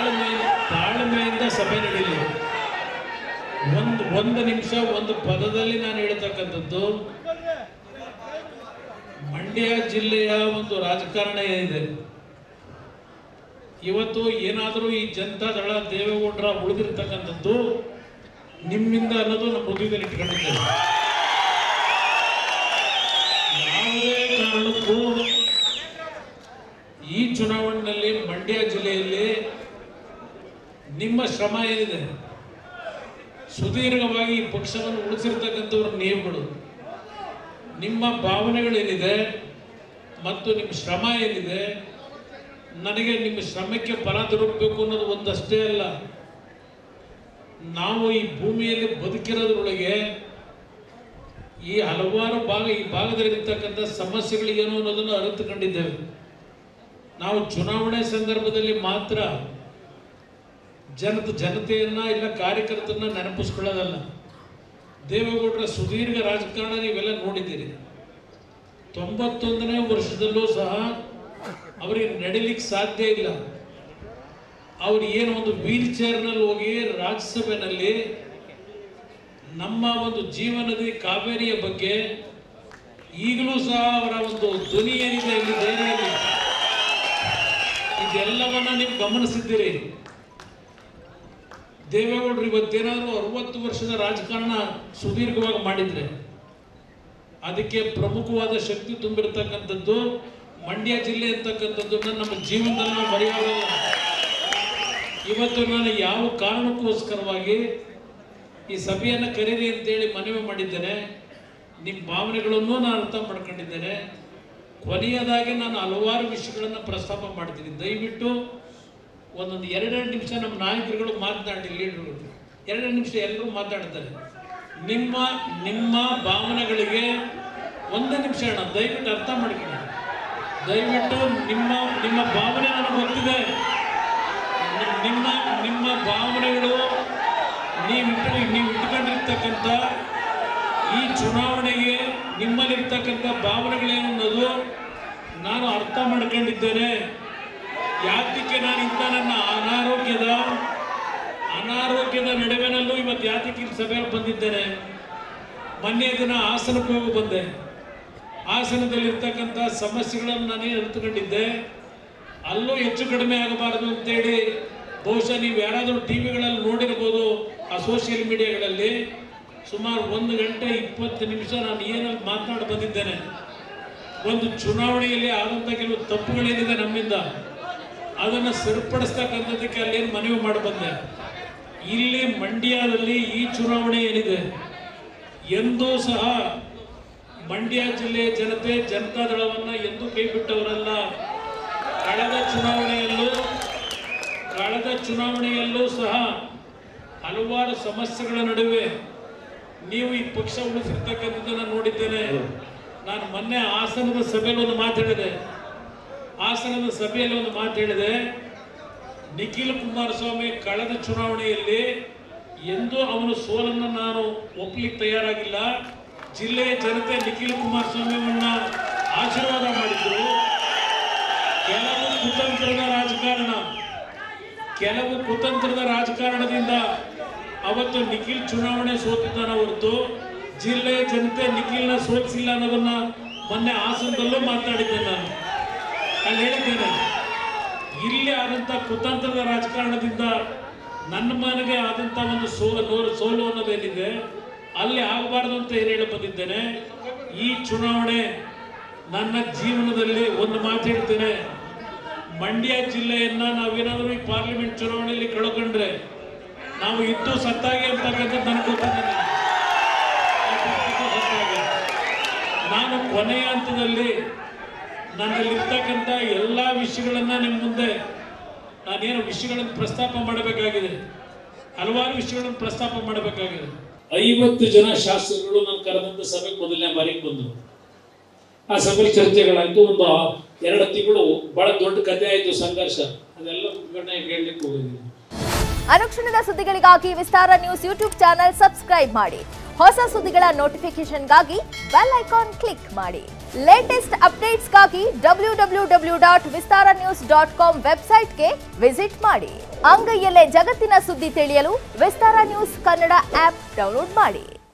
ತಾಳ್ಮೆ ತಾಳ್ಮೆಯಿಂದ ಸಭೆ ನಡೀಲಿ ಒಂದು ಒಂದು ನಿಮಿಷ ಒಂದು ಪದದಲ್ಲಿ ನಾನು ಹೇಳ್ತಕ್ಕಂಥದ್ದು ಮಂಡ್ಯ ಜಿಲ್ಲೆಯ ಒಂದು ರಾಜಕಾರಣ ಏನಿದೆ ಇವತ್ತು ಏನಾದರೂ ಈ ಜನತಾ ದಳ ದೇವೇಗೌಡರ ಉಳಿದಿರ್ತಕ್ಕಂಥದ್ದು ನಿಮ್ಮಿಂದ ಅನ್ನೋದು ನಮ್ಮ ಹೃದಯದಲ್ಲಿ ಇಟ್ಕೊಂಡಿದ್ದೇವೆ ಯಾವುದೇ ಕಾರಣಕ್ಕೂ ಈ ಚುನಾವಣೆಯಲ್ಲಿ ಮಂಡ್ಯ ಜಿಲ್ಲೆಯಲ್ಲಿ ನಿಮ್ಮ ಶ್ರಮ ಏನಿದೆ ಸುದೀರ್ಘವಾಗಿ ಈ ಪಕ್ಷವನ್ನು ಉಳಿಸಿರ್ತಕ್ಕಂಥವ್ರ ನೀವುಗಳು ನಿಮ್ಮ ಭಾವನೆಗಳೇನಿದೆ ಮತ್ತು ನಿಮ್ಮ ಶ್ರಮ ಏನಿದೆ ನನಗೆ ನಿಮ್ಮ ಶ್ರಮಕ್ಕೆ ಫಲ ದೊರಕಬೇಕು ಅನ್ನೋದು ಒಂದಷ್ಟೇ ಅಲ್ಲ ನಾವು ಈ ಭೂಮಿಯಲ್ಲಿ ಬದುಕಿರೋದ್ರೊಳಗೆ ಈ ಹಲವಾರು ಭಾಗ ಈ ಭಾಗದಲ್ಲಿರ್ತಕ್ಕಂಥ ಸಮಸ್ಯೆಗಳೇನು ಅನ್ನೋದನ್ನು ಅರಿತುಕೊಂಡಿದ್ದೇವೆ ನಾವು ಚುನಾವಣೆ ಸಂದರ್ಭದಲ್ಲಿ ಮಾತ್ರ ಜನತ ಜನತೆಯನ್ನ ಇಲ್ಲ ಕಾರ್ಯಕರ್ತರನ್ನ ನೆನಪಿಸ್ಕೊಳ್ಳೋದಲ್ಲ ದೇವೇಗೌಡರ ಸುದೀರ್ಘ ರಾಜಕಾರಣ ನೀವೆಲ್ಲ ನೋಡಿದ್ದೀರಿ ತೊಂಬತ್ತೊಂದನೇ ವರ್ಷದಲ್ಲೂ ಸಹ ಅವರಿಗೆ ನಡಿಲಿಕ್ಕೆ ಸಾಧ್ಯ ಇಲ್ಲ ಅವ್ರು ಏನು ಒಂದು ವೀಲ್ ಚೇರ್ನಲ್ಲಿ ಹೋಗಿ ರಾಜ್ಯಸಭೆಯಲ್ಲಿ ನಮ್ಮ ಒಂದು ಜೀವನದಿ ಕಾವೇರಿಯ ಬಗ್ಗೆ ಈಗಲೂ ಸಹ ಅವರ ಒಂದು ಧ್ವನಿ ಏನಿದೆ ಇಲ್ಲಿ ದೆಹಲಿಯಲ್ಲಿ ಇದೆಲ್ಲವನ್ನ ನೀವು ಗಮನಿಸಿದ್ದೀರಿ ದೇವೇಗೌಡರು ಇವತ್ತೇನಾದರೂ ಅರವತ್ತು ವರ್ಷದ ರಾಜಕಾರಣ ಸುದೀರ್ಘವಾಗಿ ಮಾಡಿದ್ರೆ ಅದಕ್ಕೆ ಪ್ರಮುಖವಾದ ಶಕ್ತಿ ತುಂಬಿರ್ತಕ್ಕಂಥದ್ದು ಮಂಡ್ಯ ಜಿಲ್ಲೆ ಅಂತಕ್ಕಂಥದ್ದನ್ನ ನಮ್ಮ ಜೀವನದಲ್ಲಿ ನಾವು ಮರೆಯೋದಿಲ್ಲ ಇವತ್ತು ನಾನು ಯಾವ ಕಾರಣಕ್ಕೋಸ್ಕರವಾಗಿ ಈ ಸಭೆಯನ್ನು ಕರೀರಿ ಅಂತೇಳಿ ಮನವಿ ಮಾಡಿದ್ದೇನೆ ನಿಮ್ಮ ಭಾವನೆಗಳನ್ನು ನಾನು ಅರ್ಥ ಮಾಡ್ಕೊಂಡಿದ್ದೇನೆ ಕೊನೆಯದಾಗಿ ನಾನು ಹಲವಾರು ವಿಷಯಗಳನ್ನು ಪ್ರಸ್ತಾಪ ಮಾಡ್ತೀನಿ ದಯವಿಟ್ಟು ಒಂದೊಂದು ಎರಡೆರಡು ನಿಮಿಷ ನಮ್ಮ ನಾಯಕರುಗಳು ಮಾತನಾಡಿ ಲೀಡರ್ಗಳು ಎರಡೆರಡು ನಿಮಿಷ ಎಲ್ಲರೂ ಮಾತಾಡ್ತಾರೆ ನಿಮ್ಮ ನಿಮ್ಮ ಭಾವನೆಗಳಿಗೆ ಒಂದು ನಿಮಿಷ ಅಣ್ಣ ದಯವಿಟ್ಟು ಅರ್ಥ ಮಾಡ್ಕೊಳ್ಳಿ ದಯವಿಟ್ಟು ನಿಮ್ಮ ನಿಮ್ಮ ಭಾವನೆ ನನಗೆ ಗೊತ್ತಿದೆ ನಿ- ನಿಮ್ಮ ನಿಮ್ಮ ಭಾವನೆಗಳು ನೀವು ಇಟ್ಟು ನೀವು ಇಟ್ಕೊಂಡಿರ್ತಕ್ಕಂಥ ಈ ಚುನಾವಣೆಗೆ ನಿಮ್ಮಲ್ಲಿರ್ತಕ್ಕಂಥ ಭಾವನೆಗಳೇನು ಅನ್ನೋದು ನಾನು ಅರ್ಥ ಮಾಡ್ಕೊಂಡಿದ್ದೇನೆ ಯಾತಕ್ಕೆ ನಾನು ಇಂಥ ನನ್ನ ಅನಾರೋಗ್ಯದ ಅನಾರೋಗ್ಯದ ನಡುವಿನಲ್ಲೂ ಇವತ್ತು ಯಾತಕ್ಕೆ ಇಲ್ಲಿ ಸಭೆಯಲ್ಲಿ ಬಂದಿದ್ದೇನೆ ಮೊನ್ನೆ ದಿನ ಹಾಸನಕ್ಕೆ ಹೋಗಿ ಬಂದೆ ಹಾಸನದಲ್ಲಿರ್ತಕ್ಕಂಥ ಸಮಸ್ಯೆಗಳನ್ನು ನಾನೇ ಅರಿತುಕೊಂಡಿದ್ದೆ ಅಲ್ಲೂ ಹೆಚ್ಚು ಕಡಿಮೆ ಆಗಬಾರದು ಅಂತೇಳಿ ಬಹುಶಃ ನೀವು ಯಾರಾದರೂ ಟಿ ವಿಗಳಲ್ಲಿ ನೋಡಿರ್ಬೋದು ಆ ಸೋಷಿಯಲ್ ಮೀಡಿಯಾಗಳಲ್ಲಿ ಸುಮಾರು ಒಂದು ಗಂಟೆ ಇಪ್ಪತ್ತು ನಿಮಿಷ ನಾನು ಏನಲ್ಲಿ ಮಾತನಾಡಿ ಬಂದಿದ್ದೇನೆ ಒಂದು ಚುನಾವಣೆಯಲ್ಲಿ ಆದಂಥ ಕೆಲವು ತಪ್ಪುಗಳೇನಿದೆ ನಮ್ಮಿಂದ ಅದನ್ನು ಸರಿಪಡಿಸ್ತಕ್ಕಂಥದ್ದಕ್ಕೆ ಅಲ್ಲೇನು ಮನವಿ ಮಾಡಿ ಬಂದೆ ಇಲ್ಲಿ ಮಂಡ್ಯದಲ್ಲಿ ಈ ಚುನಾವಣೆ ಏನಿದೆ ಎಂದೂ ಸಹ ಮಂಡ್ಯ ಜಿಲ್ಲೆಯ ಜನತೆ ಜನತಾದಳವನ್ನ ಎಂದೂ ಕೈ ಬಿಟ್ಟವರಲ್ಲ ಕಳೆದ ಚುನಾವಣೆಯಲ್ಲೂ ಕಳೆದ ಚುನಾವಣೆಯಲ್ಲೂ ಸಹ ಹಲವಾರು ಸಮಸ್ಯೆಗಳ ನಡುವೆ ನೀವು ಈ ಪಕ್ಷ ಉಳಿಸಿರ್ತಕ್ಕಂಥದ್ದನ್ನು ನೋಡಿದ್ದೇನೆ ನಾನು ಮೊನ್ನೆ ಹಾಸನದ ಸಭೆಯಲ್ಲಿ ಒಂದು ಮಾತು ಹೇಳಿದೆ ಹಾಸನದ ಸಭೆಯಲ್ಲಿ ಒಂದು ಮಾತು ಹೇಳಿದೆ ನಿಖಿಲ್ ಕುಮಾರಸ್ವಾಮಿ ಕಳೆದ ಚುನಾವಣೆಯಲ್ಲಿ ಎಂದೂ ಅವನ ಸೋಲನ್ನು ನಾನು ಒಪ್ಪಲಿಕ್ಕೆ ತಯಾರಾಗಿಲ್ಲ ಜಿಲ್ಲೆಯ ಜನತೆ ನಿಖಿಲ್ ಕುಮಾರಸ್ವಾಮಿಯನ್ನ ಆಶೀರ್ವಾದ ಮಾಡಿದ್ರು ಕೆಲವು ಕುತಂತ್ರದ ರಾಜಕಾರಣ ಕೆಲವು ಕುತಂತ್ರದ ರಾಜಕಾರಣದಿಂದ ಅವತ್ತು ನಿಖಿಲ್ ಚುನಾವಣೆ ಸೋತಿದ್ದಾನ ಹೊರತು ಜಿಲ್ಲೆಯ ಜನತೆ ನಿಖಿಲ್ನ ಸೋಲಿಸಿಲ್ಲ ಅನ್ನೋದನ್ನ ಮೊನ್ನೆ ಹಾಸನದಲ್ಲೂ ಮಾತಾಡಿದ್ದೆ ನಾನು ಅಲ್ಲಿ ಹೇಳಿದ್ದೇನೆ ಇಲ್ಲಿ ಆದಂಥ ಕುತಂತ್ರದ ರಾಜಕಾರಣದಿಂದ ನನ್ನ ಮನೆಗೆ ಆದಂಥ ಒಂದು ಸೋ ನೋ- ಸೋಲು ಅನ್ನೋದೇನಿದೆ ಅಲ್ಲಿ ಆಗಬಾರ್ದು ಅಂತ ಏನು ಹೇಳಿ ಬಂದಿದ್ದೇನೆ ಈ ಚುನಾವಣೆ ನನ್ನ ಜೀವನದಲ್ಲಿ ಒಂದು ಮಾತು ಹೇಳ್ತೇನೆ ಮಂಡ್ಯ ಜಿಲ್ಲೆಯನ್ನ ನಾವೇನಾದರೂ ಈ ಪಾರ್ಲಿಮೆಂಟ್ ಚುನಾವಣೆಯಲ್ಲಿ ಕಳ್ಕೊಂಡ್ರೆ ನಾವು ಇದ್ದು ಸತ್ತಾಗೆ ಅಂತಕ್ಕಂಥದ್ದು ನನಗೆ ಗೊತ್ತಿದೆ ಇದ್ದು ಸತ್ತಾಗೆ. ನಾನು ಕೊನೆಯ ಹಂತದಲ್ಲಿ ನನ್ನಲ್ಲಿರ್ತಕ್ಕಂಥ ಎಲ್ಲ ವಿಷಯಗಳನ್ನ ನಿಮ್ಮ ಮುಂದೆ ನಾನೇನು ವಿಷಯಗಳನ್ನು ಪ್ರಸ್ತಾಪ ಮಾಡಬೇಕಾಗಿದೆ ಹಲವಾರು ವಿಷಯಗಳನ್ನು ಪ್ರಸ್ತಾಪ ಮಾಡಬೇಕಾಗಿದೆ ಐವತ್ತು ಜನ ಶಾಸಕರು ನಾನು ಕರೆದಂತ ಸಭೆಗೆ ಮೊದಲನೇ ಬಾರಿಗೆ ಬಂದರು ಆ ಸಭೆಯಲ್ಲಿ ಚರ್ಚೆಗಳಾಯ್ತು ಒಂದು ಎರಡು ತಿಂಗಳು ಬಹಳ ದೊಡ್ಡ ಕಥೆ ಆಯ್ತು ಸಂಘರ್ಷ ಅದೆಲ್ಲ ಮುಗ್ಗಟ್ಟೆ ಹೇಳಲಿಕ್ಕೆ ಹೋಗಿದ್ದೀನಿ ಅನುಕ್ಷಣದ ಸುದ್ದಿಗಳಿಗಾಗಿ Vistara news YouTube channel subscribe ಮಾಡಿ ಹೊಸ ಸುದ್ದಿಗಳ ನೋಟಿಫಿಕೇಶನ್ಗಾಗಿ ಬೆಲ್ ಐಕಾನ್ ಕ್ಲಿಕ್ ಮಾಡಿ ಲೇಟೆಸ್ಟ್ ಅಪ್ಡೇಟ್ಸ್ಗಾಗಿ W W W dot Vistara news dot com ವೆಬ್ಸೈಟ್ಗೆ ವಿಸಿಟ್ ಮಾಡಿ ಅಂಗೈಯಲ್ಲೇ ಜಗತ್ತಿನ ಸುದ್ದಿ ತಿಳಿಯಲು Vistara news Kannada app download ಮಾಡಿ